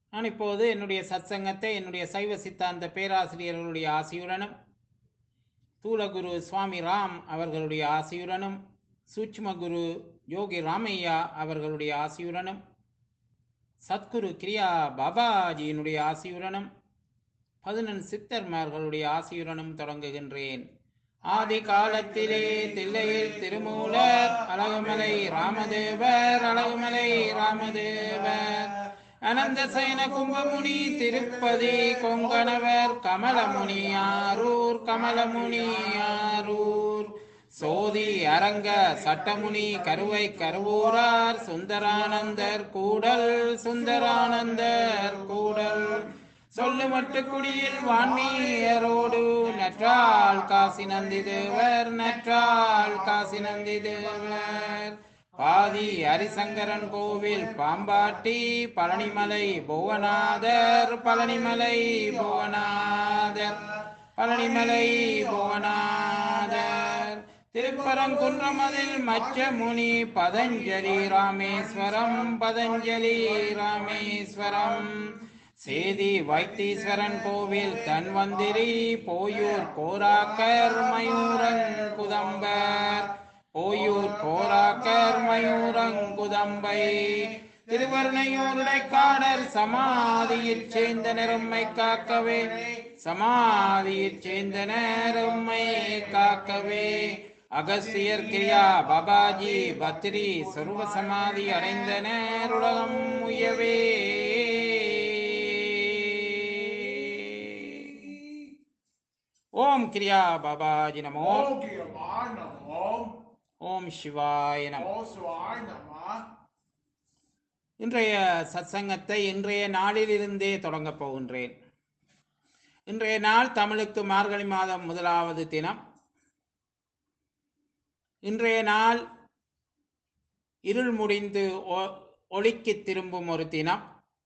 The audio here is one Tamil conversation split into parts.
நான் இப்போது என்னுடைய சத்சங்கத்தை என்னுடைய சைவ சித்தாந்த பேராசிரியர்களுடைய ஆசியுடனும் தூலகுரு சுவாமி ராம் அவர்களுடைய ஆசியுடனும் சூட்சும குரு யோகி ராமையா அவர்களுடைய ஆசியுடனும் சத்குரு கிரியா பாபாஜியினுடைய ஆசியுடனும் பதினெண் சித்தர்மார்களுடைய ஆசியுடனும் தொடங்குகின்றேன் ஆதி காலத்திலே தில்லையில் திருமூலர் அழகுமலை ராமதேவர் அழகுமலை ராமதேவர் அனந்த சயன கும்பமுனி திருப்பதி கொங்கணவர் கமலமுனி ஆரூர் கமலமுனி ஆரூர் சோதி அரங்க சட்டமுனி கருவை கருவூரார் சுந்தரானந்தர் கூடல் சுந்தரானந்தர் கூடல் சொல்லு மட்டு குடியில் வான்மீயரோடு நற்றால் காசி நந்தி தேவர் நற்றால் காசி நந்தி தேவர் பாதி ஹரிசங்கரன் கோவில் பாம்பாட்டி பழனிமலை புவனாதர் பழனிமலை புவனாதர் பழனிமலை புவனாதர் திருப்பரங்குன்றமதில் மச்ச முனி பதஞ்சலி ராமேஸ்வரம் பதஞ்சலி ராமேஸ்வரம் சேதி வைத்தீஸ்வரன் கோவில் தன்வந்திரி போயூர் கோராக்கர் மயூரங்குதம்பர் போயூர் கோராக்கர் மயூரங்குதம்பை திருவர்ணையூருடைக்காடர் சமாதியில் சேர்ந்த நிறம்மை காக்கவே சமாதியில் சேர்ந்த நேரம்மை காக்கவே அகஸ்தியர் கிரியா பாபாஜி பத்ரி சொருவ சமாதி அடைந்த நேருலகம் உயவே ஓம் கிரியா பாபாஜி நமோ ஓம் கியமா நமோ ஓம் சிவாய நமோ ஓம் சிவாய நம இன்றைய சத்சங்கத்தை இன்றைய நாளிலிருந்தே தொடங்கப் போகின்றேன் இன்றைய நாள் தமிழுக்கு மார்கழி மாதம் முதலாவது தினம் இன்றைய நாள் இருள் முடிந்து ஒ- ஒளிக்கு திரும்பும் ஒரு தினம்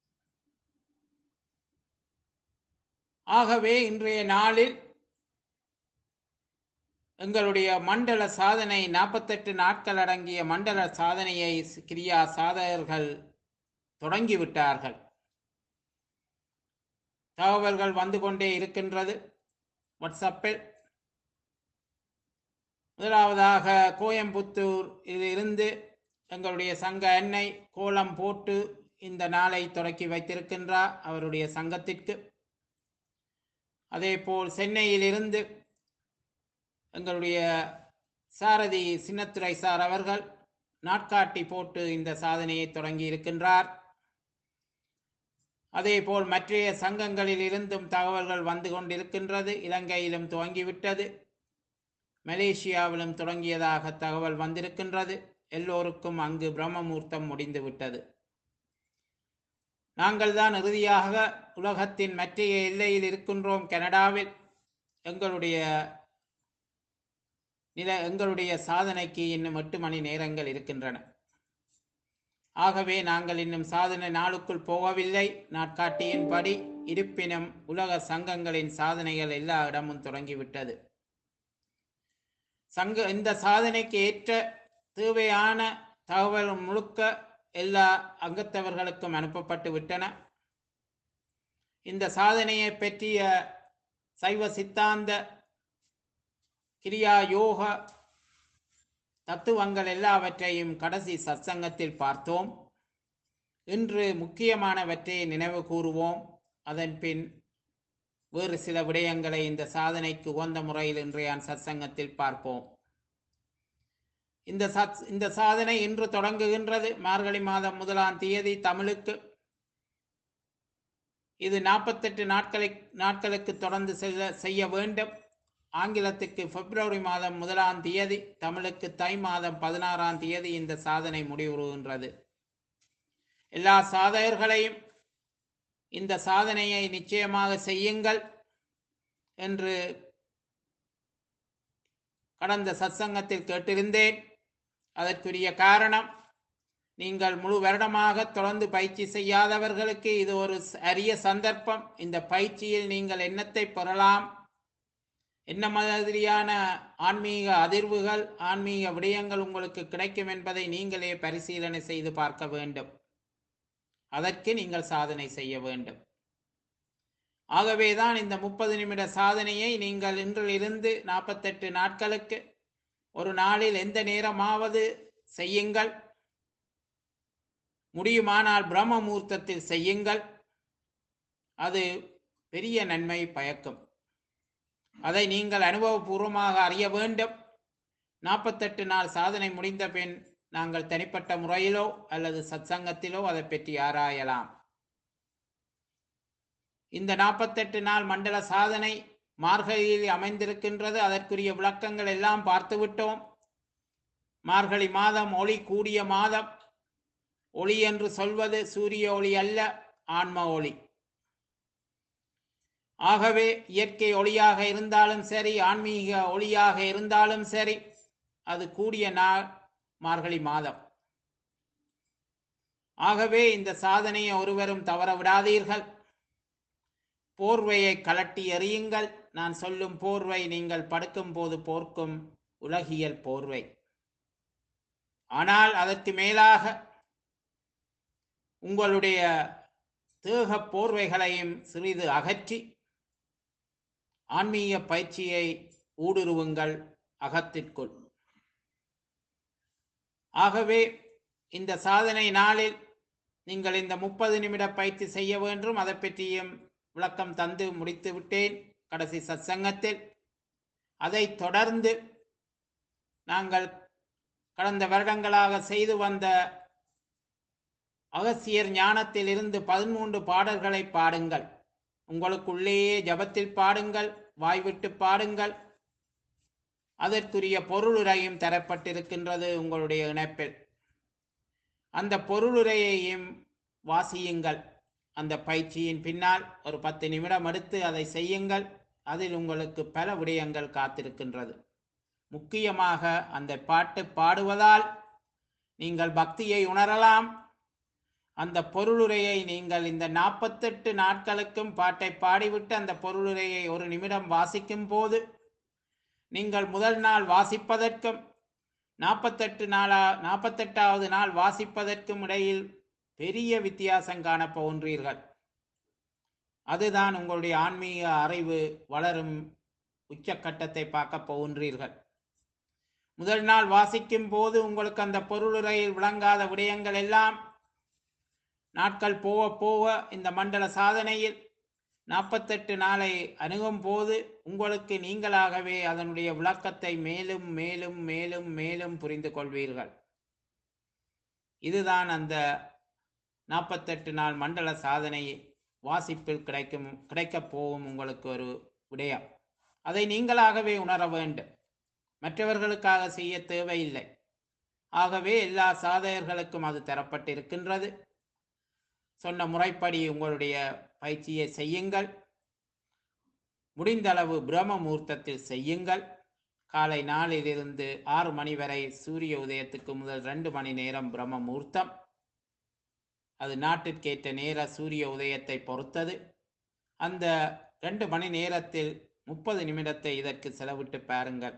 ஆகவே இன்றைய நாளில் எங்களுடைய மண்டல சாதனை நாற்பத்தெட்டு நாட்கள் அடங்கிய மண்டல சாதனையை கிரியா சாதகர்கள் தொடங்கிவிட்டார்கள் தகவல்கள் வந்து கொண்டே இருக்கின்றது வாட்ஸ்அப்பில் முதலாவதாக கோயம்புத்தூர் இருந்து எங்களுடைய சங்க எண்ணெய் கோலம் போட்டு இந்த நாளை தொடக்கி வைத்திருக்கின்றார் அவருடைய சங்கத்திற்கு அதேபோல் சென்னையிலிருந்து எங்களுடைய சாரதி சின்னத்துரை சார் அவர்கள் நாட்காட்டி போட்டு இந்த சாதனையை தொடங்கி இருக்கின்றார் அதேபோல் மற்றைய சங்கங்களில் இருந்தும் தகவல்கள் வந்து கொண்டிருக்கின்றது இலங்கையிலும் துவங்கிவிட்டது மலேசியாவிலும் தொடங்கியதாக தகவல் வந்திருக்கின்றது எல்லோருக்கும் அங்கு பிரம்மமூர்த்தம் முடிந்துவிட்டது நாங்கள் தான் இறுதியாக உலகத்தின் மற்றைய எல்லையில் இருக்கின்றோம் கனடாவில் எங்களுடைய நில எங்களுடைய சாதனைக்கு இன்னும் எட்டு மணி நேரங்கள் இருக்கின்றன ஆகவே நாங்கள் இன்னும் சாதனை நாளுக்குள் போகவில்லை நாட்காட்டியின்படி இருப்பினும் உலக சங்கங்களின் சாதனைகள் எல்லா இடமும் தொடங்கிவிட்டது சங்க இந்த சாதனைக்கு ஏற்ற தேவையான தகவல் முழுக்க எல்லா அங்கத்தவர்களுக்கும் அனுப்பப்பட்டு விட்டன இந்த சாதனையை பற்றிய சைவ சித்தாந்த கிரியா யோக தத்துவங்கள் எல்லாவற்றையும் கடைசி சத்சங்கத்தில் பார்த்தோம் இன்று முக்கியமானவற்றை நினைவு கூறுவோம் அதன் பின் வேறு சில விடயங்களை இந்த சாதனைக்கு உகந்த முறையில் இன்றைய சத்சங்கத்தில் பார்ப்போம் இந்த சத் இந்த சாதனை இன்று தொடங்குகின்றது மார்கழி மாதம் முதலாம் தேதி தமிழுக்கு இது நாற்பத்தெட்டு நாட்களை நாட்களுக்கு தொடர்ந்து செல்ல செய்ய வேண்டும் ஆங்கிலத்துக்கு பிப்ரவரி மாதம் முதலாம் தேதி தமிழுக்கு தை மாதம் பதினாறாம் தேதி இந்த சாதனை முடிவுறுகின்றது எல்லா சாதகர்களையும் இந்த சாதனையை நிச்சயமாக செய்யுங்கள் என்று கடந்த சத்சங்கத்தில் கேட்டிருந்தேன் அதற்குரிய காரணம் நீங்கள் முழு வருடமாக தொடர்ந்து பயிற்சி செய்யாதவர்களுக்கு இது ஒரு அரிய சந்தர்ப்பம் இந்த பயிற்சியில் நீங்கள் எண்ணத்தை பெறலாம் என்ன மாதிரியான ஆன்மீக அதிர்வுகள் ஆன்மீக விடயங்கள் உங்களுக்கு கிடைக்கும் என்பதை நீங்களே பரிசீலனை செய்து பார்க்க வேண்டும் அதற்கு நீங்கள் சாதனை செய்ய வேண்டும் ஆகவேதான் இந்த முப்பது நிமிட சாதனையை நீங்கள் இன்றிலிருந்து நாற்பத்தெட்டு நாட்களுக்கு ஒரு நாளில் எந்த நேரமாவது செய்யுங்கள் முடியுமானால் பிரம்ம முகூர்த்தத்தில் செய்யுங்கள் அது பெரிய நன்மை பயக்கும் அதை நீங்கள் அனுபவபூர்வமாக அறிய வேண்டும் நாற்பத்தெட்டு நாள் சாதனை முடிந்த பின் நாங்கள் தனிப்பட்ட முறையிலோ அல்லது சத்சங்கத்திலோ அதை பற்றி ஆராயலாம் இந்த நாற்பத்தெட்டு நாள் மண்டல சாதனை மார்கழியில் அமைந்திருக்கின்றது அதற்குரிய விளக்கங்கள் எல்லாம் பார்த்துவிட்டோம் மார்கழி மாதம் ஒளி கூடிய மாதம் ஒளி என்று சொல்வது சூரிய ஒளி அல்ல ஆன்ம ஒளி ஆகவே இயற்கை ஒளியாக இருந்தாலும் சரி ஆன்மீக ஒளியாக இருந்தாலும் சரி அது கூடிய நாள் மார்கழி மாதம் ஆகவே இந்த சாதனையை ஒருவரும் தவற விடாதீர்கள் போர்வையை கலட்டி எறியுங்கள் நான் சொல்லும் போர்வை நீங்கள் படுக்கும் போது போர்க்கும் உலகியல் போர்வை ஆனால் அதற்கு மேலாக உங்களுடைய தேக போர்வைகளையும் சிறிது அகற்றி ஆன்மீக பயிற்சியை ஊடுருவுங்கள் அகத்திற்குள் ஆகவே இந்த சாதனை நாளில் நீங்கள் இந்த முப்பது நிமிட பயிற்சி செய்ய வேண்டும் அதை பற்றியும் விளக்கம் தந்து முடித்து விட்டேன் கடைசி சத்சங்கத்தில் அதைத் தொடர்ந்து நாங்கள் கடந்த வருடங்களாக செய்து வந்த அகசியர் ஞானத்தில் இருந்து பதிமூன்று பாடல்களை பாடுங்கள் உங்களுக்குள்ளேயே ஜபத்தில் பாடுங்கள் வாய்விட்டு பாடுங்கள் அதற்குரிய பொருளுரையும் தரப்பட்டிருக்கின்றது உங்களுடைய இணைப்பில் அந்த பொருளுரையையும் வாசியுங்கள் அந்த பயிற்சியின் பின்னால் ஒரு பத்து நிமிடம் எடுத்து அதை செய்யுங்கள் அதில் உங்களுக்கு பல விடயங்கள் காத்திருக்கின்றது முக்கியமாக அந்த பாட்டு பாடுவதால் நீங்கள் பக்தியை உணரலாம் அந்த பொருளுரையை நீங்கள் இந்த நாற்பத்தெட்டு நாட்களுக்கும் பாட்டை பாடிவிட்டு அந்த பொருளுரையை ஒரு நிமிடம் வாசிக்கும் போது நீங்கள் முதல் நாள் வாசிப்பதற்கும் நாற்பத்தெட்டு நாளா நாற்பத்தெட்டாவது நாள் வாசிப்பதற்கும் இடையில் பெரிய வித்தியாசம் காணப் போகின்றீர்கள் அதுதான் உங்களுடைய ஆன்மீக அறிவு வளரும் உச்சக்கட்டத்தை பார்க்க போகின்றீர்கள் முதல் நாள் வாசிக்கும் போது உங்களுக்கு அந்த பொருளுரையில் விளங்காத விடயங்கள் எல்லாம் நாட்கள் போக போக இந்த மண்டல சாதனையில் நாற்பத்தெட்டு நாளை அணுகும் போது உங்களுக்கு நீங்களாகவே அதனுடைய விளக்கத்தை மேலும் மேலும் மேலும் மேலும் புரிந்து கொள்வீர்கள் இதுதான் அந்த நாற்பத்தெட்டு நாள் மண்டல சாதனை வாசிப்பில் கிடைக்கும் கிடைக்கப் போகும் உங்களுக்கு ஒரு விடயம் அதை நீங்களாகவே உணர வேண்டும் மற்றவர்களுக்காக செய்ய தேவையில்லை ஆகவே எல்லா சாதகர்களுக்கும் அது தரப்பட்டிருக்கின்றது சொன்ன முறைப்படி உங்களுடைய பயிற்சியை செய்யுங்கள் முடிந்தளவு பிரம்ம முகூர்த்தத்தில் செய்யுங்கள் காலை நாளிலிருந்து ஆறு மணி வரை சூரிய உதயத்துக்கு முதல் ரெண்டு மணி நேரம் பிரம்ம முகூர்த்தம் அது நாட்டிற்கேற்ற நேர சூரிய உதயத்தை பொறுத்தது அந்த ரெண்டு மணி நேரத்தில் முப்பது நிமிடத்தை இதற்கு செலவிட்டு பாருங்கள்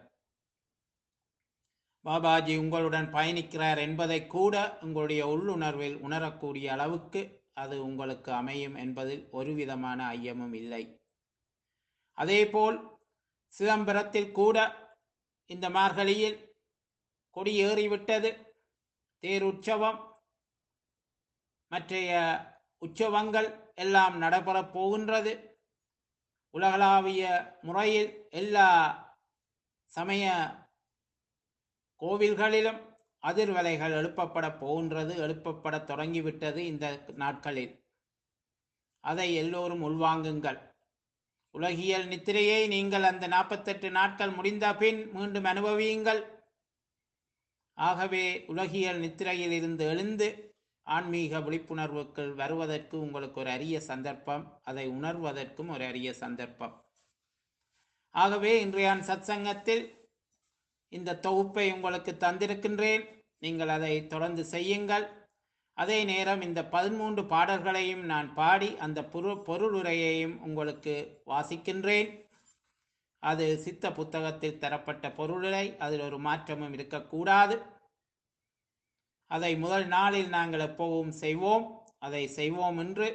பாபாஜி உங்களுடன் பயணிக்கிறார் என்பதை கூட உங்களுடைய உள்ளுணர்வில் உணரக்கூடிய அளவுக்கு அது உங்களுக்கு அமையும் என்பதில் ஒரு விதமான ஐயமும் இல்லை அதேபோல் சிதம்பரத்தில் கூட இந்த மார்கழியில் கொடி ஏறிவிட்டது தேர் உற்சவம் மற்றைய உற்சவங்கள் எல்லாம் நடைபெறப் போகின்றது உலகளாவிய முறையில் எல்லா சமய கோவில்களிலும் அதிர்வலைகள் எழுப்பப்பட போகின்றது எழுப்பப்பட தொடங்கிவிட்டது இந்த நாட்களில் அதை எல்லோரும் உள்வாங்குங்கள் உலகியல் நித்திரையை நீங்கள் அந்த நாற்பத்தெட்டு நாட்கள் முடிந்த பின் மீண்டும் அனுபவியுங்கள் ஆகவே உலகியல் நித்திரையில் இருந்து எழுந்து ஆன்மீக விழிப்புணர்வுக்குள் வருவதற்கு உங்களுக்கு ஒரு அரிய சந்தர்ப்பம் அதை உணர்வதற்கும் ஒரு அரிய சந்தர்ப்பம் ஆகவே இன்றைய சத்சங்கத்தில் இந்த தொகுப்பை உங்களுக்கு தந்திருக்கின்றேன் நீங்கள் அதை தொடர்ந்து செய்யுங்கள் அதே நேரம் இந்த பதிமூன்று பாடல்களையும் நான் பாடி அந்த பொரு பொருளுரையையும் உங்களுக்கு வாசிக்கின்றேன் அது சித்த புத்தகத்தில் தரப்பட்ட பொருளுரை அதில் ஒரு மாற்றமும் இருக்கக்கூடாது அதை முதல் நாளில் நாங்கள் எப்போவும் செய்வோம் அதை செய்வோம் என்று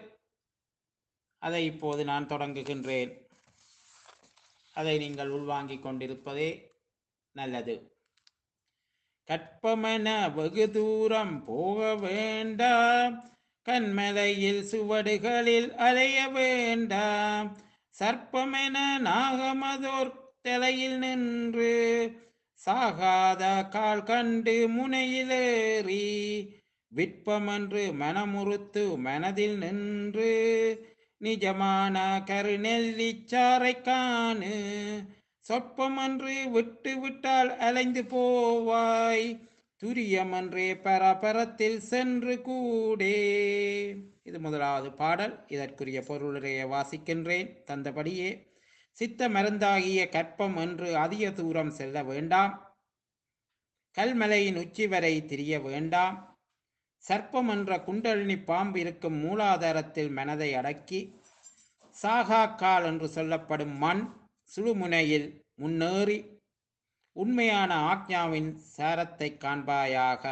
அதை இப்போது நான் தொடங்குகின்றேன் அதை நீங்கள் உள்வாங்கிக் கொண்டிருப்பதே நல்லது கற்பமென வெகு தூரம் போக வேண்டாம் கண்மலையில் சுவடுகளில் அலைய வேண்டாம் சர்ப்பமென நாகமதோர் தலையில் நின்று சாகாத கால் கண்டு முனையிலேறி விற்பமென்று மனமுறுத்து மனதில் நின்று நிஜமான கருநெல்லிச்சாரை காணு சொற்பமன்று விட்டு விட்டால் அலைந்து போவாய் துரியமன்றே பரபரத்தில் சென்று கூடே இது முதலாவது பாடல் இதற்குரிய பொருளுரையை வாசிக்கின்றேன் தந்தபடியே சித்த மருந்தாகிய கற்பம் என்று அதிக தூரம் செல்ல வேண்டாம் கல்மலையின் உச்சி வரை திரிய வேண்டாம் சர்ப்பம் என்ற குண்டலினி பாம்பு இருக்கும் மூலாதாரத்தில் மனதை அடக்கி சாகாக்கால் என்று சொல்லப்படும் மண் சுழுமுனையில் முன்னேறி உண்மையான ஆக்ஞாவின் சாரத்தை காண்பாயாக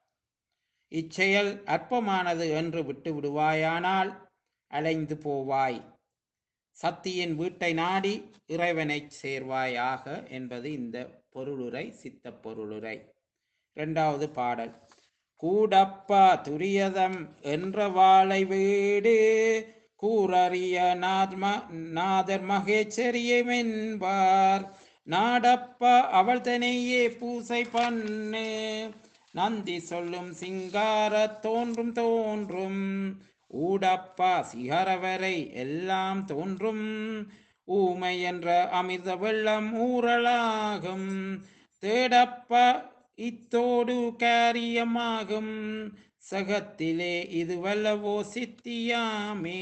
இச்செயல் அற்பமானது என்று விட்டு விடுவாயானால் அலைந்து போவாய் சத்தியின் வீட்டை நாடி இறைவனைச் சேர்வாயாக என்பது இந்த பொருளுரை சித்த பொருளுரை இரண்டாவது பாடல் கூடப்பா துரியதம் என்ற வாழை வீடு கூறறிய நாத்ம நாதர் மகேச்சரியம் என்பார் நாடப்பா அவள் தனையே பூசை பண்ணு நந்தி சொல்லும் சிங்கார தோன்றும் தோன்றும் ஊடப்பா சிகரவரை எல்லாம் தோன்றும் ஊமை என்ற அமிர்த வெள்ளம் ஊறலாகும் தேடப்பா இத்தோடு காரியமாகும் சகத்திலே இது வல்லவோ சித்தியாமே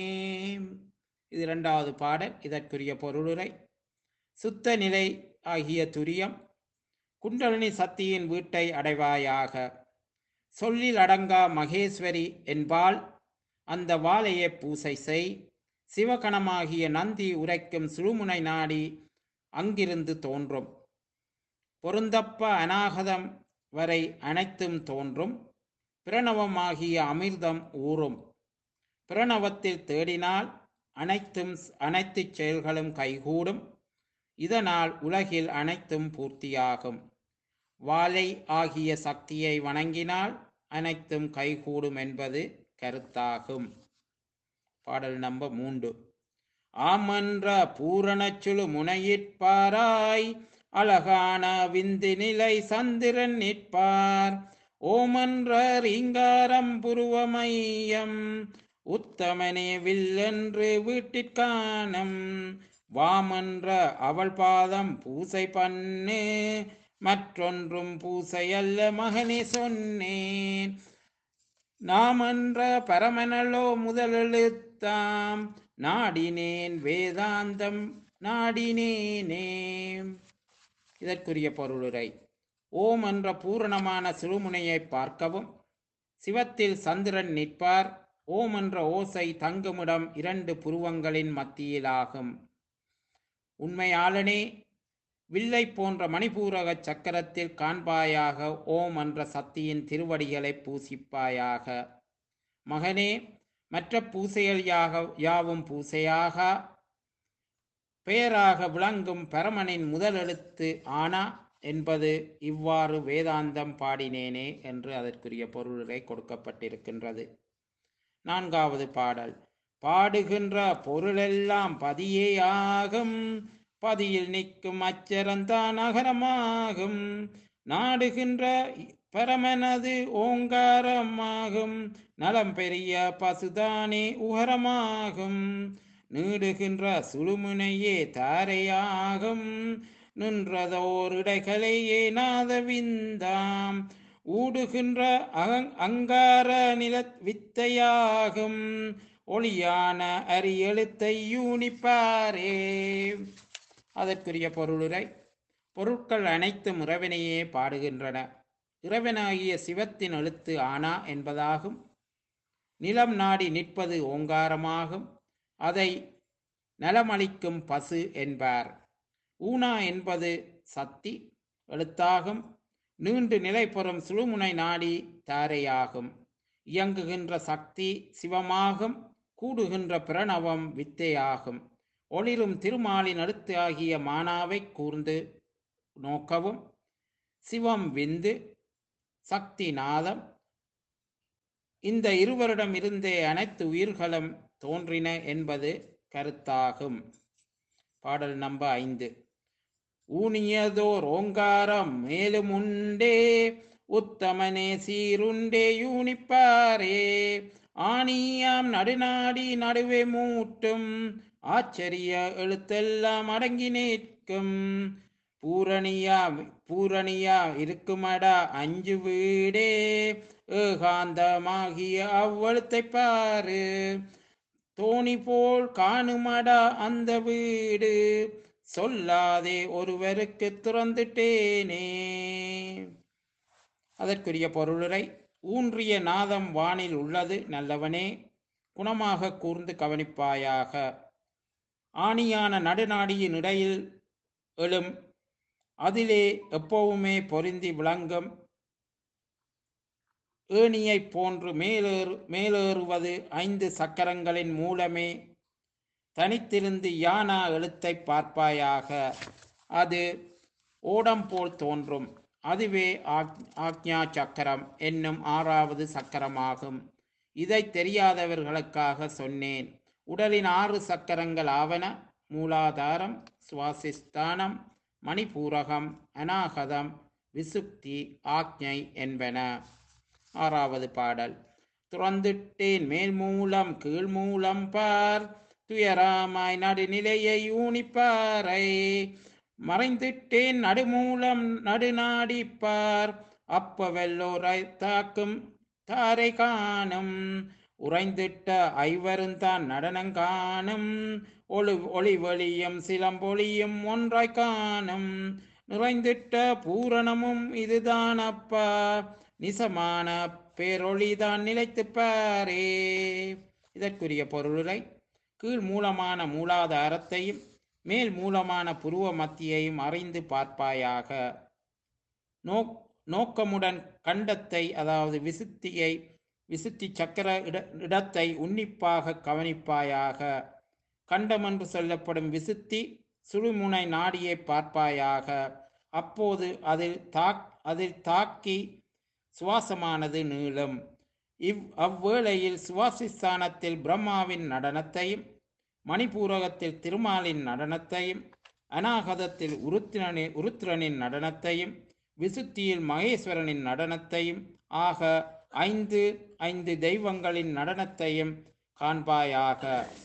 இது இரண்டாவது பாடல் இதற்குரிய பொருளுரை சுத்த நிலை ஆகிய துரியம் குண்டலினி சக்தியின் வீட்டை அடைவாயாக சொல்லில் அடங்கா மகேஸ்வரி என்பால் அந்த வாழையை பூசை செய் சிவகணமாகிய நந்தி உரைக்கும் சுழுமுனை நாடி அங்கிருந்து தோன்றும் பொருந்தப்ப அநாகதம் வரை அனைத்தும் தோன்றும் பிரணவமாகிய அமிர்தம் ஊறும் பிரணவத்தில் தேடினால் அனைத்தும் அனைத்து செயல்களும் கைகூடும் இதனால் உலகில் அனைத்தும் பூர்த்தியாகும் வாழை ஆகிய சக்தியை வணங்கினால் அனைத்தும் கைகூடும் என்பது கருத்தாகும் பாடல் நம்பர் மூன்று ஆமன்ற பூரணச்சுழு முனையிற்பாராய் அழகான விந்து நிலை சந்திரன் நிற்பார் ஓமன்ற ரீங்காரம் புருவமையம் உத்தமனே வில்லென்று வீட்டிற்கானம் வாமன்ற அவள் பாதம் பூசை பண்ணு மற்றொன்றும் பூசை அல்ல மகனே சொன்னேன் நாமன்ற பரமனலோ முதலெழுத்தாம் நாடினேன் வேதாந்தம் நாடினேனே இதற்குரிய பொருளுரை ஓம் என்ற பூரணமான சிறுமுனையை பார்க்கவும் சிவத்தில் சந்திரன் நிற்பார் ஓம் என்ற ஓசை தங்குமிடம் இரண்டு புருவங்களின் மத்தியிலாகும் உண்மையாளனே வில்லை போன்ற மணிபூரக சக்கரத்தில் காண்பாயாக ஓம் என்ற சக்தியின் திருவடிகளை பூசிப்பாயாக மகனே மற்ற பூசைகள் யாக யாவும் பூசையாக பெயராக விளங்கும் பரமனின் முதல் எழுத்து ஆனா என்பது இவ்வாறு வேதாந்தம் பாடினேனே என்று அதற்குரிய பொருளுரை கொடுக்கப்பட்டிருக்கின்றது நான்காவது பாடல் பாடுகின்ற பொருளெல்லாம் பதியே ஆகும் பதியில் நிற்கும் அச்சரந்தான் அகரமாகும் நாடுகின்ற பரமனது ஓங்காரமாகும் நலம் பெரிய பசுதானே உகரமாகும் நீடுகின்ற சுழுமுனையே தாரையாகும் நின்றதோர் இடைகளையே நாதவிந்தாம் ஊடுகின்ற அகங் அங்கார நில வித்தையாகும் ஒளியான அரியெழுத்தை யூனிப்பாரே அதற்குரிய பொருளுரை பொருட்கள் அனைத்தும் இறைவனையே பாடுகின்றன இறைவனாகிய சிவத்தின் எழுத்து ஆனா என்பதாகும் நிலம் நாடி நிற்பது ஓங்காரமாகும் அதை நலமளிக்கும் பசு என்பார் ஊனா என்பது சக்தி எழுத்தாகும் நீண்டு நிலை பெறும் சுழுமுனை நாடி தாரையாகும் இயங்குகின்ற சக்தி சிவமாகும் கூடுகின்ற பிரணவம் வித்தையாகும் ஒளிரும் திருமாலின் அடுத்து ஆகிய மானாவை கூர்ந்து நோக்கவும் சிவம் விந்து சக்தி நாதம் இந்த இருவரிடம் இருந்தே அனைத்து உயிர்களும் தோன்றின என்பது கருத்தாகும் பாடல் நம்ப ஐந்து ஊனியதோர் ஓங்காரம் மேலும் உண்டே உத்தமனே சீருண்டே யூனிப்பாரே ஆணியாம் நடுநாடி நடுவே மூட்டும் ஆச்சரிய எழுத்தெல்லாம் அடங்கி நிற்கும் பூரணியா பூரணியா இருக்குமடா அஞ்சு வீடே ஏகாந்தமாகிய அவ்வழுத்தை பாரு தோணி போல் காணுமடா அந்த வீடு சொல்லாதே ஒருவருக்கு திறந்துட்டேனே அதற்குரிய பொருளுரை ஊன்றிய நாதம் வானில் உள்ளது நல்லவனே குணமாக கூர்ந்து கவனிப்பாயாக ஆணியான நடுநாடியின் இடையில் எழும் அதிலே எப்பவுமே பொருந்தி விளங்கும் ஏணியைப் போன்று மேலேறு மேலேறுவது ஐந்து சக்கரங்களின் மூலமே தனித்திருந்து யானா எழுத்தை பார்ப்பாயாக அது ஓடம் போல் தோன்றும் அதுவே ஆக்- ஆக்ஞா சக்கரம் என்னும் ஆறாவது சக்கரமாகும் இதை தெரியாதவர்களுக்காக சொன்னேன் உடலின் ஆறு சக்கரங்கள் ஆவன மூலாதாரம் சுவாசிஸ்தானம் மணிபூரகம் அநாகதம் விசுக்தி ஆக்ஞை என்பன ஆறாவது பாடல் துறந்துட்டேன் மேல் மூலம் கீழ் மூலம் பார் துயராமாய் நடுநிலையை ஊனிப்பாரை மறைந்துட்டேன் நடுமூலம் நடுநாடிப்பார் அப்பவெல்லோரை தாக்கும் தாரை காணும் உறைந்திட்ட ஐவருந்தான் நடனங்காணும் ஒளி ஒளி ஒளியும் சிலம்பொழியும் ஒன்றாய் காணும் நிறைந்திட்ட பூரணமும் இதுதான் அப்பா நிசமான பேரொளிதான் நிலைத்துப் பாரே இதற்குரிய பொருளுரை கீழ் மூலமான மூலாதாரத்தையும் மேல் மூலமான புருவ மத்தியையும் அறிந்து பார்ப்பாயாக நோக் நோக்கமுடன் கண்டத்தை அதாவது விசுத்தியை விசுத்தி சக்கர இட இடத்தை உன்னிப்பாக கவனிப்பாயாக கண்டம் என்று சொல்லப்படும் விசுத்தி சுழுமுனை நாடியை பார்ப்பாயாக அப்போது அதில் தாக் அதில் தாக்கி சுவாசமானது நீளும் இவ் அவ்வேளையில் சுவாசிஸ்தானத்தில் பிரம்மாவின் நடனத்தையும் மணிபூரகத்தில் திருமாலின் நடனத்தையும் அநாகதத்தில் உருத்திரனின் உருத்திரனின் நடனத்தையும் விசுத்தியில் மகேஸ்வரனின் நடனத்தையும் ஆக ஐந்து ஐந்து தெய்வங்களின் நடனத்தையும் காண்பாயாக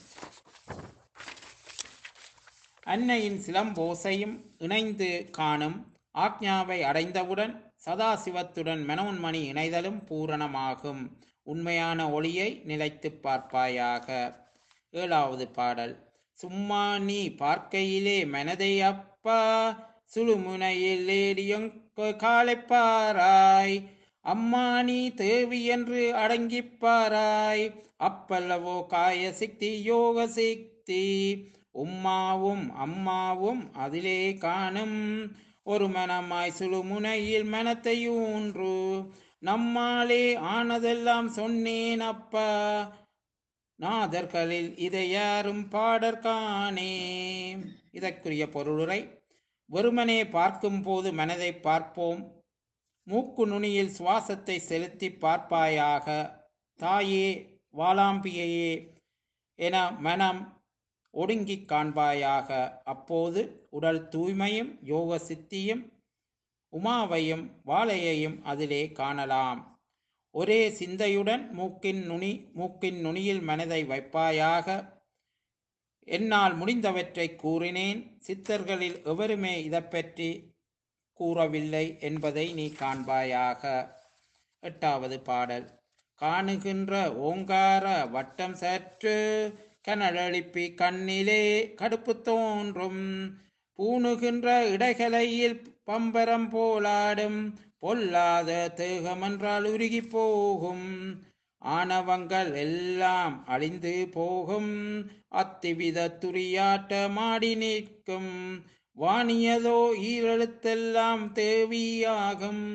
அன்னையின் சிலம்போசையும் இணைந்து காணும் ஆக்ஞாவை அடைந்தவுடன் சதாசிவத்துடன் மனோன்மணி இணைதலும் பூரணமாகும் உண்மையான ஒளியை நிலைத்துப் பார்ப்பாயாக ஏழாவது பாடல் சும்மா நீ பார்க்கையிலே மனதை அப்பா சுழுமுனையில் ஏடியும் காலைப்பாராய் அம்மா நீ தேவி என்று அடங்கிப்பாராய் அப்பல்லவோ காய சிக்தி யோக சிக்தி உம்மாவும் அம்மாவும் அதிலே காணும் ஒரு மனமாய் சுழுமுனையில் மனத்தை ஊன்று நம்மாலே ஆனதெல்லாம் சொன்னேன் அப்பா நாதர்களில் இதை யாரும் பாடற்கானே இதற்குரிய பொருளுரை வெறுமனே பார்க்கும் போது மனதை பார்ப்போம் மூக்கு நுனியில் சுவாசத்தை செலுத்தி பார்ப்பாயாக தாயே வாளாம்பியையே என மனம் ஒடுங்கிக் காண்பாயாக அப்போது உடல் தூய்மையும் யோக சித்தியும் உமாவையும் வாழையையும் அதிலே காணலாம் ஒரே சிந்தையுடன் மூக்கின் நுனி மூக்கின் நுனியில் மனதை வைப்பாயாக என்னால் முடிந்தவற்றை கூறினேன் சித்தர்களில் எவருமே இதைப்பற்றி கூறவில்லை என்பதை நீ காண்பாயாக எட்டாவது பாடல் காணுகின்ற ஓங்கார வட்டம் சற்று கனலெழுப்பி கண்ணிலே கடுப்பு தோன்றும் பூணுகின்ற இடைகலையில் பம்பரம் போலாடும் பொல்லாத தேகமென்றால் உருகி போகும் ஆணவங்கள் எல்லாம் அழிந்து போகும் அத்திவித துரியாட்ட மாடி நிற்கும் வாணியதோ ஈரெழுத்தெல்லாம் தேவியாகும்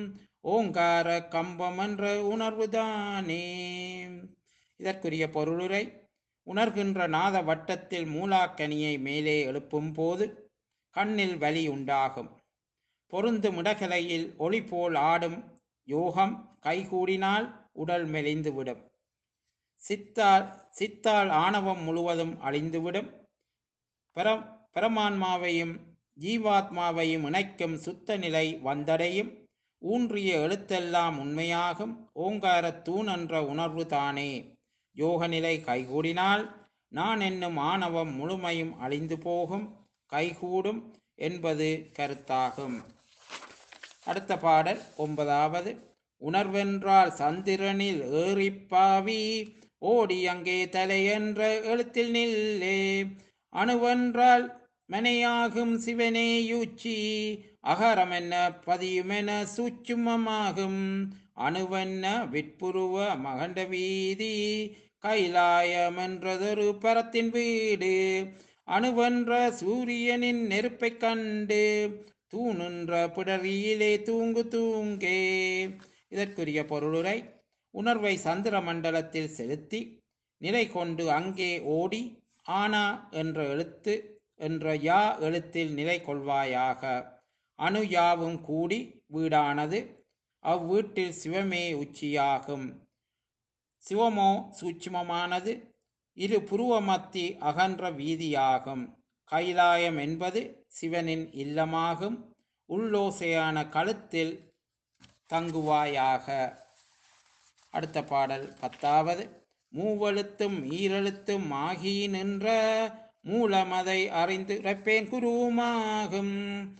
ஓங்கார கம்பம் என்ற உணர்வுதானே இதற்குரிய பொருளுரை உணர்கின்ற நாத வட்டத்தில் மூலாக்கனியை மேலே எழுப்பும் போது கண்ணில் வலி உண்டாகும் பொருந்தும் இடகலையில் ஒளி போல் ஆடும் யோகம் கைகூடினால் உடல் மெலிந்துவிடும் சித்தால் சித்தால் ஆணவம் முழுவதும் அழிந்துவிடும் பரம் பரமான்மாவையும் ஜீவாத்மாவையும் இணைக்கும் சுத்த நிலை வந்தடையும் ஊன்றிய எழுத்தெல்லாம் உண்மையாகும் ஓங்கார தூண் என்ற உணர்வு தானே யோக நிலை கைகூடினால் நான் என்னும் ஆணவம் முழுமையும் அழிந்து போகும் கைகூடும் என்பது கருத்தாகும் அடுத்த பாடல் ஒன்பதாவது உணர்வென்றால் சந்திரனில் ஏறிப்பாவி ஓடி அங்கே தலை என்ற எழுத்தில் நில்லே அணுவென்றால் மனையாகும் சிவனே யூச்சி அகரமென்ன பதியுமென சூட்சுமமாகும் அணுவென்ன விற்புருவ மகண்ட வீதி கைலாயமென்றதொரு பரத்தின் வீடு அணுவென்ற சூரியனின் நெருப்பைக் கண்டு தூணுன்ற பிடரியிலே தூங்கு தூங்கே இதற்குரிய பொருளுரை உணர்வை சந்திர மண்டலத்தில் செலுத்தி நிலை கொண்டு அங்கே ஓடி ஆனா என்ற எழுத்து என்ற யா எழுத்தில் நிலை கொள்வாயாக அணு யாவும் கூடி வீடானது அவ்வீட்டில் சிவமே உச்சியாகும் சிவமோ சூட்சுமமானது இரு புருவமத்தி அகன்ற வீதியாகும் கைலாயம் என்பது சிவனின் இல்லமாகும் உள்ளோசையான கழுத்தில் தங்குவாயாக அடுத்த பாடல் பத்தாவது மூவெழுத்தும் ஈரெழுத்தும் ஆகி நின்ற மூலமதை அறிந்து இறப்பேன் குருவுமாகும்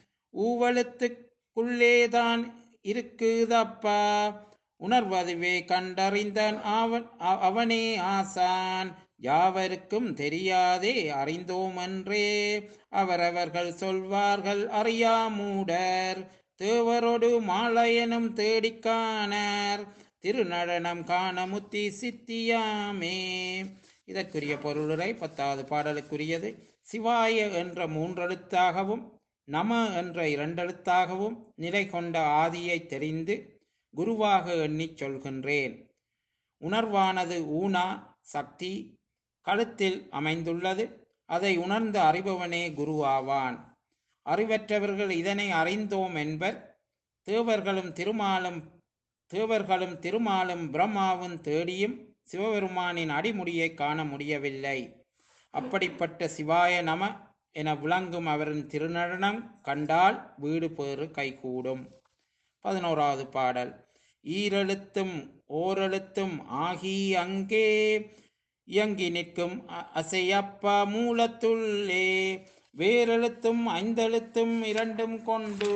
ஊவெழுத்துக்குள்ளேதான் இருக்குதப்பா உணர்வதுவே கண்டறிந்தான் அவன் அ- அவனே ஆசான் யாவருக்கும் தெரியாதே அறிந்தோமென்றே அவரவர்கள் சொல்வார்கள் அறியாமூடர் தேவரோடு மாலையனும் தேடிக் காணர் திருநடனம் காண முத்தி சித்தியாமே இதற்குரிய பொருளுரை பத்தாவது பாடலுக்குரியது சிவாய என்ற மூன்றெழுத்தாகவும் நம என்ற இரண்டெழுத்தாகவும் நிலை கொண்ட ஆதியை தெரிந்து குருவாக எண்ணிச் சொல்கின்றேன் உணர்வானது ஊனா சக்தி கழுத்தில் அமைந்துள்ளது அதை உணர்ந்து அறிபவனே குருவாவான் அறிவற்றவர்கள் இதனை அறிந்தோம் என்பர் தேவர்களும் திருமாலும் தேவர்களும் திருமாலும் பிரம்மாவும் தேடியும் சிவபெருமானின் அடிமுடியை காண முடியவில்லை அப்படிப்பட்ட சிவாய நம என விளங்கும் அவரின் திருநடனம் கண்டால் வீடு பேறு கைகூடும் பதினோராவது பாடல் ஈரெழுத்தும் ஓரெழுத்தும் ஆகி அங்கே இயங்கி நிற்கும் அ- அசையப்பா மூலத்துள்ளே வேரெழுத்தும் ஐந்தெழுத்தும் இரண்டும் கொண்டு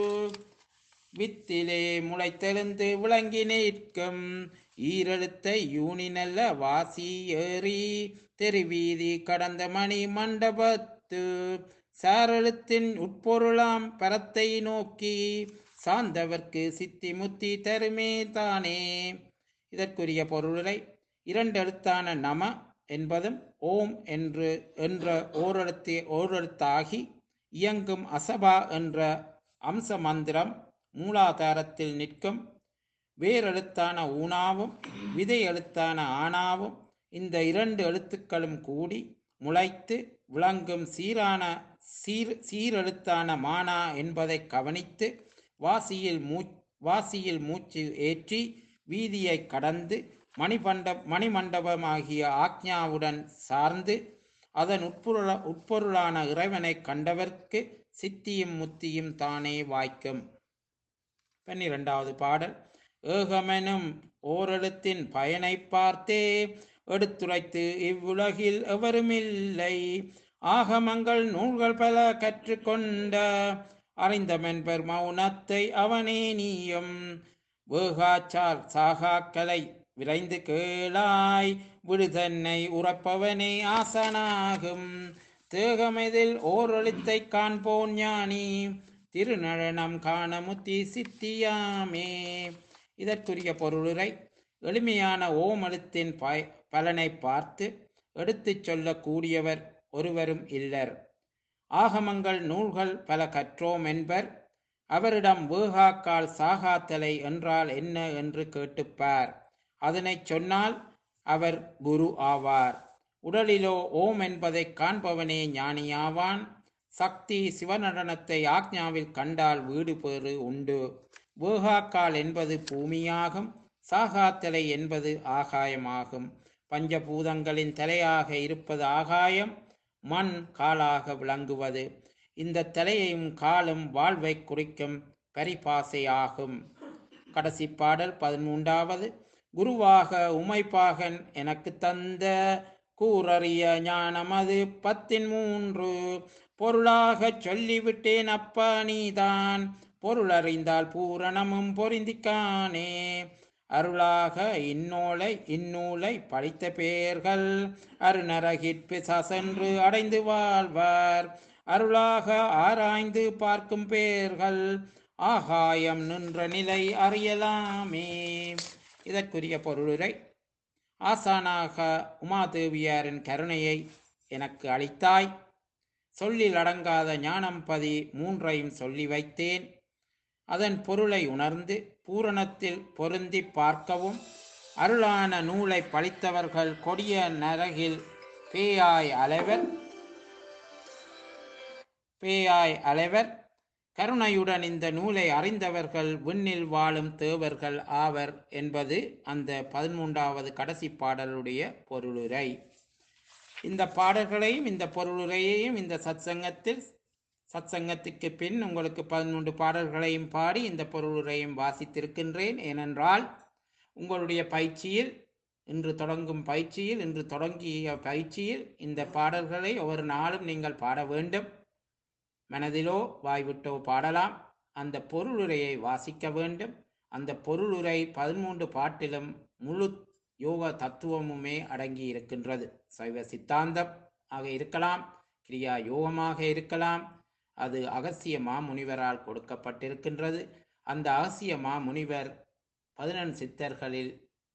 வித்திலே முளைத்தெழுந்து விளங்கி நிற்கும் ஈரெழுத்தை யூனி நல்ல வாசி ஏறி தெருவீதி கடந்த மணி மண்டபத்து சாரெழுத்தின் உட்பொருளாம் பரத்தை நோக்கி சார்ந்தவர்க்கு சித்தி முத்தி தருமே தானே இதற்குரிய பொருளை இரண்டெழுத்தான நம என்பதும் ஓம் என்று என்ற ஓரெழுத்து ஓரெழுத்தாகி இயங்கும் அசபா என்ற அம்ச மந்திரம் மூலாதாரத்தில் நிற்கும் வேரெழுத்தான ஊனாவும் விதை எழுத்தான ஆனாவும் இந்த இரண்டு எழுத்துக்களும் கூடி முளைத்து விளங்கும் சீரான சீர் சீரெழுத்தான மானா என்பதை கவனித்து வாசியில் மூ வாசியில் மூச்சில் ஏற்றி வீதியை கடந்து மணிபண்ட மணிமண்டபமாகிய ஆக்ஞாவுடன் சார்ந்து அதன் உட்பொருள உட்பொருளான இறைவனை கண்டவர்க்கு சித்தியும் முத்தியும் தானே வாய்க்கும் பன்னிரெண்டாவது பாடல் ஏகமெனும் ஓரெழுத்தின் பயனை பார்த்தே எடுத்துரைத்து இவ்வுலகில் எவருமில்லை ஆகமங்கள் நூல்கள் பல கற்றுக்கொண்ட அறிந்தமென்பர் மௌனத்தை அவனே நீயும் வேகாச்சால் சாகாக்களை விரைந்து கேளாய் விடுதன்னை உறப்பவனே ஆசனாகும் தேகமெதில் ஓரெழுத்தை காண்போன் ஞானி திருநடனம் காண முத்தி சித்தியாமே இதற்குரிய பொருளுரை எளிமையான ஓமெழுத்தின் பய பலனை பார்த்து எடுத்துச் சொல்லக்கூடியவர் ஒருவரும் இல்லர் ஆகமங்கள் நூல்கள் பல கற்றோம் என்பர் அவரிடம் வேகாக்கால் சாகாத்தலை என்றால் என்ன என்று கேட்டுப்பார் அதனைச் சொன்னால் அவர் குரு ஆவார் உடலிலோ ஓம் என்பதை காண்பவனே ஞானியாவான் சக்தி சிவநடனத்தை ஆக்ஞாவில் கண்டால் வீடு பேறு உண்டு வேகாக்கால் என்பது பூமியாகும் சாகாத்தலை என்பது ஆகாயமாகும் பஞ்சபூதங்களின் தலையாக இருப்பது ஆகாயம் மண் காலாக விளங்குவது இந்த தலையையும் காலும் வாழ்வை குறிக்கும் பரிபாசையாகும் கடைசி பாடல் பதிமூன்றாவது குருவாக உமைப்பாகன் எனக்கு தந்த கூறறிய ஞானமது பத்தின் மூன்று பொருளாகச் சொல்லிவிட்டேன் அப்பா நீதான் பொருளறிந்தால் பூரணமும் பொருந்திக்கானே அருளாக இந்நூலை இந்நூலை படித்த பேர்கள் அருணரகிற்பு சசென்று அடைந்து வாழ்வார் அருளாக ஆராய்ந்து பார்க்கும் பேர்கள் ஆகாயம் நின்ற நிலை அறியலாமே இதற்குரிய பொருளுரை ஆசானாக உமாதேவியாரின் கருணையை எனக்கு அளித்தாய் சொல்லில் அடங்காத ஞானம் பதி மூன்றையும் சொல்லி வைத்தேன் அதன் பொருளை உணர்ந்து பூரணத்தில் பொருந்தி பார்க்கவும் அருளான நூலை பழித்தவர்கள் கொடிய நரகில் பேயாய் அலைவர் பேயாய் அலைவர் கருணையுடன் இந்த நூலை அறிந்தவர்கள் விண்ணில் வாழும் தேவர்கள் ஆவர் என்பது அந்த பதிமூன்றாவது கடைசி பாடலுடைய பொருளுரை இந்த பாடல்களையும் இந்த பொருளுரையையும் இந்த சத்சங்கத்தில் சத்சங்கத்துக்கு பின் உங்களுக்கு பதிமூன்று பாடல்களையும் பாடி இந்த பொருளுரையும் வாசித்திருக்கின்றேன் ஏனென்றால் உங்களுடைய பயிற்சியில் இன்று தொடங்கும் பயிற்சியில் இன்று தொடங்கிய பயிற்சியில் இந்த பாடல்களை ஒவ்வொரு நாளும் நீங்கள் பாட வேண்டும் மனதிலோ வாய்விட்டோ பாடலாம் அந்த பொருளுரையை வாசிக்க வேண்டும் அந்த பொருளுரை பதிமூன்று பாட்டிலும் முழு யோக தத்துவமுமே அடங்கி இருக்கின்றது சைவ சித்தாந்தம் ஆக இருக்கலாம் கிரியா யோகமாக இருக்கலாம் அது அகசிய மாமுனிவரால் கொடுக்கப்பட்டிருக்கின்றது அந்த அகசிய மாமுனிவர் பதினெண் சித்தர்களில்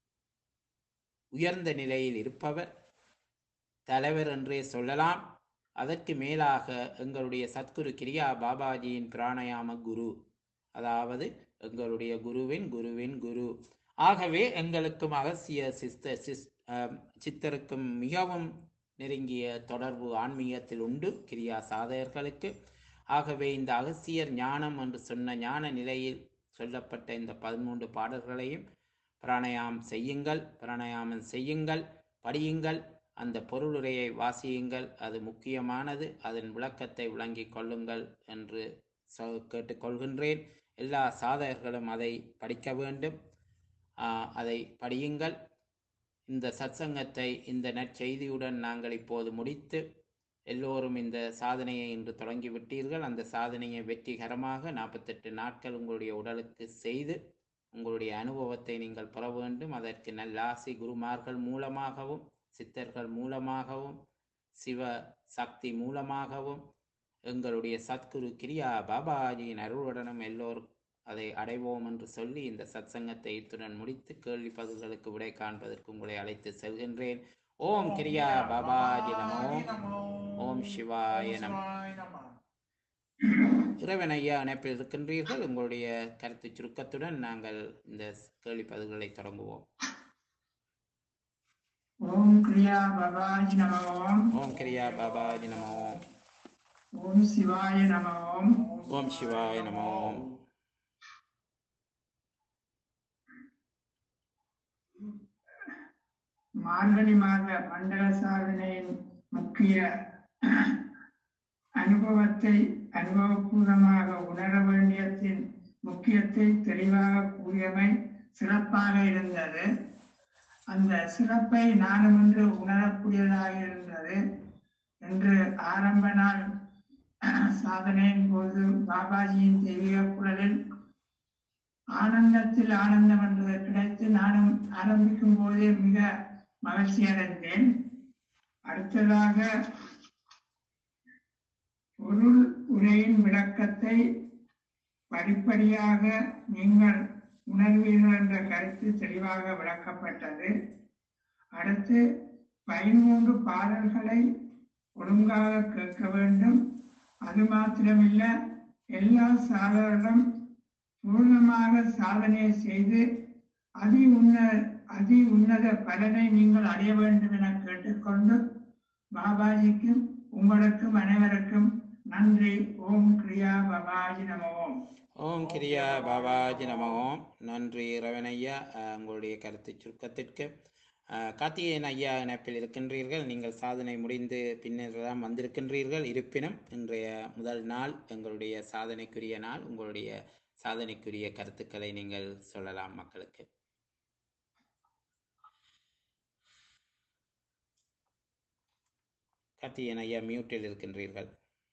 உயர்ந்த நிலையில் இருப்பவர் தலைவர் என்றே சொல்லலாம் அதற்கு மேலாக எங்களுடைய சத்குரு கிரியா பாபாஜியின் பிராணயாம குரு அதாவது எங்களுடைய குருவின் குருவின் குரு ஆகவே எங்களுக்கும் அகசிய சிஸ்த சிஸ் அஹ், சித்தருக்கும் மிகவும் நெருங்கிய தொடர்பு ஆன்மீகத்தில் உண்டு கிரியா சாதகர்களுக்கு ஆகவே இந்த அகசியர் ஞானம் என்று சொன்ன ஞான நிலையில் சொல்லப்பட்ட இந்த பதிமூன்று பாடல்களையும் பிராணயாம் செய்யுங்கள் பிராணயாமம் செய்யுங்கள் படியுங்கள் அந்த பொருளுரையை வாசியுங்கள் அது முக்கியமானது அதன் விளக்கத்தை விளங்கிக் கொள்ளுங்கள் என்று சொ- கேட்டுக்கொள்கின்றேன் எல்லா சாதகர்களும் அதை படிக்க வேண்டும் ஆஹ், அதை படியுங்கள் இந்த சத்சங்கத்தை இந்த நற்செய்தியுடன் நாங்கள் இப்போது முடித்து எல்லோரும் இந்த சாதனையை இன்று தொடங்கிவிட்டீர்கள் அந்த சாதனையை வெற்றிகரமாக நாற்பத்தெட்டு நாட்கள் உங்களுடைய உடலுக்கு செய்து உங்களுடைய அனுபவத்தை நீங்கள் பெற வேண்டும் அதற்கு நல்ல ஆசி குருமார்கள் மூலமாகவும் சித்தர்கள் மூலமாகவும் சிவ சக்தி மூலமாகவும் எங்களுடைய சத்குரு கிரியா பாபாஜியின் அருளுடனும் எல்லோரும் அதை அடைவோம் என்று சொல்லி இந்த சத்சங்கத்தை இத்துடன் முடித்து கேள்வி பதில்களுக்கு விடை காண்பதற்கு உங்களை அழைத்து செல்கின்றேன் ஓம் கிரியா பாபாஜி நமோ ஓம் சிவாய நம இறைவன் ஐயா இணைப்பில் இருக்கின்றீர்கள் உங்களுடைய கருத்து சுருக்கத்துடன் நாங்கள் இந்த கேள்வி பதில்களை தொடங்குவோம் ஓம் கிரியா பவாஜி நம ஓம் ஓம் கிரியா பாபாஜி நமோ ஓம் சிவாய நம ஓம் ஓம் சிவாய நமோ மார்கழி மாத மண்டல சாதனையின் முக்கிய அனுபவத்தை அனுபவபூர்வமாக உணர வேண்டியத்தின் முக்கியத்தை தெளிவாக கூறியமை சிறப்பாக இருந்தது அந்த சிறப்பை நானும் இன்று உணரக்கூடியதாக இருந்தது என்று ஆரம்ப நாள் சாதனையின் போது பாபாஜியின் தெய்வீக குரலில் ஆனந்தத்தில் ஆனந்தம் என்பது கிடைத்து நானும் ஆரம்பிக்கும் போதே மிக மகிழ்ச்சி அடைந்தேன் அடுத்ததாக பொருள் உரையின் விளக்கத்தை படிப்படியாக நீங்கள் உணர்வீர்கள் என்ற கருத்து தெளிவாக விளக்கப்பட்டது அடுத்து பதிமூன்று பாடல்களை ஒழுங்காக கேட்க வேண்டும் அது மாத்திரமில்ல எல்லா சாதகர்களும் பூர்ணமாக சாதனை செய்து அதி உன்ன அதி உன்னத பலனை நீங்கள் அடைய வேண்டும் என கேட்டுக்கொண்டு பாபாஜிக்கும் உங்களுக்கும் அனைவருக்கும் நன்றி ஓம் கிரியா பாபாஜி நம ஓம் ஓம் கிரியா பாபாஜி நம ஓம் நன்றி ரவணையா அஹ், உங்களுடைய கருத்து சுருக்கத்திற்கு அஹ், கார்த்திகேயன் ஐயா இணைப்பில் இருக்கின்றீர்கள் நீங்கள் சாதனை முடிந்து பின்னர் தான் வந்திருக்கின்றீர்கள் இருப்பினும் இன்றைய முதல் நாள் எங்களுடைய சாதனைக்குரிய நாள் உங்களுடைய சாதனைக்குரிய கருத்துக்களை நீங்கள் சொல்லலாம் மக்களுக்கு கார்த்திகேயன் ஐயா மியூட்டில் இருக்கின்றீர்கள்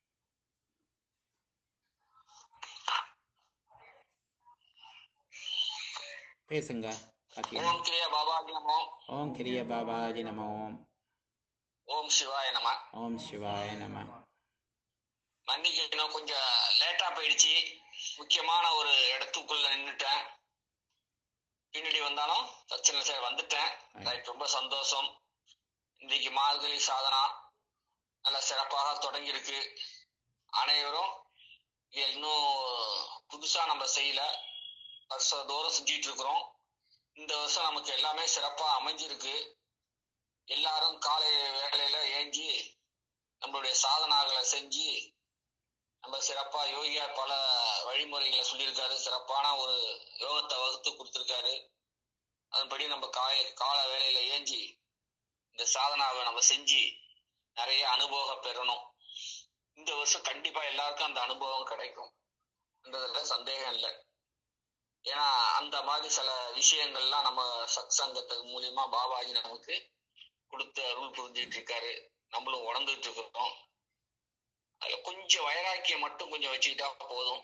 பேசுங்க கார்த்திகேயன் ஓம் கிரியா பாபாஜி நமோ ஓம் கிரிய பாபாஜி நம ஓம் ஓம் சிவாய நம ஓம் சிவாய நம மன்னிக்கணும் கொஞ்சம் லேட்டா போயிடுச்சு முக்கியமான ஒரு இடத்துக்குள்ள நின்னுட்டேன் பின்னாடி வந்தாலும் பிரச்சனை இல்லை சார் வந்துட்டேன் ரைட் ரொம்ப சந்தோஷம் இன்னைக்கு மார்கழி சாதனா நல்ல சிறப்பாக தொடங்கியிருக்கு அனைவரும் இது இன்னும் புதுசா நம்ம செய்யல வருஷத்தோறும் செஞ்சிட்டு இருக்கிறோம் இந்த வருஷம் நமக்கு எல்லாமே சிறப்பா அமைஞ்சிருக்கு எல்லாரும் காலை வேலையில ஏஞ்சி நம்மளுடைய சாதனாகளை செஞ்சு நம்ம சிறப்பா யோகியா பல வழிமுறைகளை சொல்லியிருக்காரு சிறப்பான ஒரு யோகத்தை வகுத்து கொடுத்திருக்காரு அதன்படி நம்ம காலை கால வேலையில ஏஞ்சி இந்த சாதனாவை நம்ம செஞ்சு நிறைய அனுபவம் பெறணும் இந்த வருஷம் கண்டிப்பா எல்லாருக்கும் அந்த அனுபவம் கிடைக்கும் என்றதுல சந்தேகம் இல்லை ஏன்னா அந்த மாதிரி சில விஷயங்கள்லாம் நம்ம சத் சங்கத்து மூலியமா பாபாஜி நமக்கு கொடுத்து அருள் புரிஞ்சிட்டு இருக்காரு நம்மளும் உணர்ந்துட்டு இருக்கிறோம் அதுல கொஞ்சம் வைராக்கியம் மட்டும் கொஞ்சம் வச்சுக்கிட்டா போதும்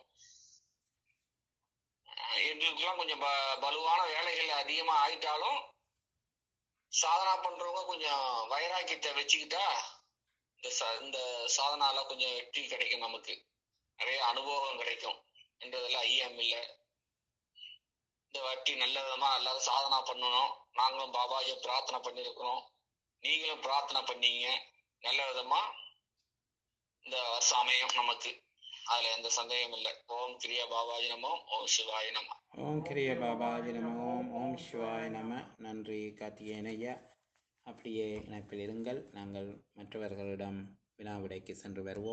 அஹ் எங்களுக்கெல்லாம் கொஞ்சம் ப- பலுவான வேலைகள் அதிகமா ஆயிட்டாலும் சாதனா பண்றவங்க கொஞ்சம் வைராக்கியத்தை வச்சுக்கிட்டா இந்த ச- இந்த சாதனால கொஞ்சம் வெற்றி கிடைக்கும் நமக்கு நிறைய அனுபவம் கிடைக்கும் என்றதுல ஐயம் இல்லை இந்த வாட்டி நல்ல விதமா எல்லாரும் சாதனா பண்ணணும் நாங்களும் பாபாஜியை பிரார்த்தனை பண்ணியிருக்கிறோம் நீங்களும் பிரார்த்தனை பண்ணீங்க நல்ல விதமா இந்த வருஷம் அமையும் நமக்கு அதுல எந்த சந்தேகம் இல்லை ஓம் கிரியா பாபாஜி நமோ ஓம் சிவாய நம ஓம் கிரிய பாபாஜி நம ஓம் ஓம் சிவாய நம நன்றி கார்த்திகேயன் ஐயா அப்படியே இணைப்பில் இருங்கள் நாங்கள் மற்றவர்களிடம் வினா விடைக்கு சென்று வருவோம்